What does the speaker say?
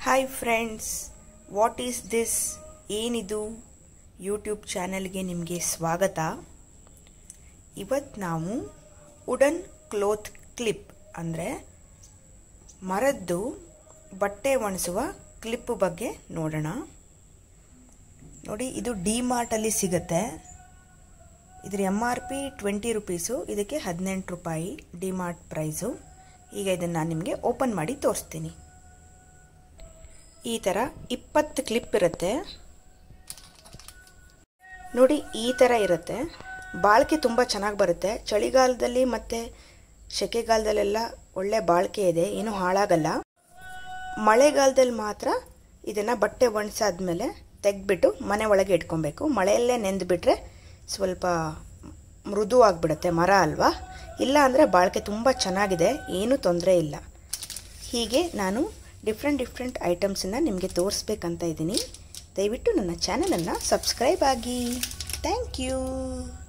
hi friends what is this ಏನಿದು YouTube ಚಾನಲ್ಗೆ ನಿಮಗೆ ಸ್ವಾಗತ ಇವತ್ತು ನಾವು ವುಡನ್ ಕ್ಲೋತ್ ಕ್ಲಿಪ್ ಅಂದರೆ ಮರದ್ದು ಬಟ್ಟೆ ಒಣಸುವ ಕ್ಲಿಪ್ ಬಗ್ಗೆ ನೋಡೋಣ ನೋಡಿ ಇದು ಡಿ ಮಾರ್ಟಲ್ಲಿ ಸಿಗುತ್ತೆ ಇದ್ರ M R P twenty rupees ಇದಕ್ಕೆ ಹದಿನೆಂಟು ರೂಪಾಯಿ ಡಿ ಮಾರ್ಟ್ ಪ್ರೈಸು ಈಗ ಇದನ್ನು ನಾನು ನಿಮಗೆ ಓಪನ್ ಮಾಡಿ ತೋರಿಸ್ತೀನಿ ಈ ಥರ ಇಪ್ಪತ್ತು ಕ್ಲಿಪ್ ಇರುತ್ತೆ ನೋಡಿ ಈ ಥರ ಇರುತ್ತೆ ಬಾಳಿಕೆ ತುಂಬ ಚೆನ್ನಾಗಿ ಬರುತ್ತೆ ಚಳಿಗಾಲದಲ್ಲಿ ಮತ್ತು ಸೆಕೆಗಾಲದಲ್ಲೆಲ್ಲ ಒಳ್ಳೆ ಬಾಳಿಕೆ ಇದೆ ಏನೂ ಹಾಳಾಗಲ್ಲ ಮಳೆಗಾಲದಲ್ಲಿ ಮಾತ್ರ ಇದನ್ನು ಬಟ್ಟೆ ಒಣಸಾದ್ಮೇಲೆ ತೆಗೆದ್ಬಿಟ್ಟು ಮನೆ ಒಳಗೆ ಇಟ್ಕೊಬೇಕು ಮಳೆಯಲ್ಲೇ ನೆಂದುಬಿಟ್ರೆ ಸ್ವಲ್ಪ ಮೃದು ಆಗಿಬಿಡುತ್ತೆ ಮರ ಅಲ್ವಾ ಇಲ್ಲ ಅಂದರೆ ಬಾಳಿಕೆ ತುಂಬ ಚೆನ್ನಾಗಿದೆ ಏನೂ ತೊಂದರೆ ಇಲ್ಲ ಹೀಗೆ ನಾನು ಡಿಫ್ರೆಂಟ್ ಡಿಫ್ರೆಂಟ್ ಐಟಮ್ಸನ್ನು ನಿಮಗೆ ತೋರಿಸ್ಬೇಕಂತ ಇದ್ದೀನಿ ದಯವಿಟ್ಟು ನನ್ನ ಚಾನಲನ್ನು ಸಬ್ಸ್ಕ್ರೈಬ್ ಆಗಿ ಥ್ಯಾಂಕ್ ಯು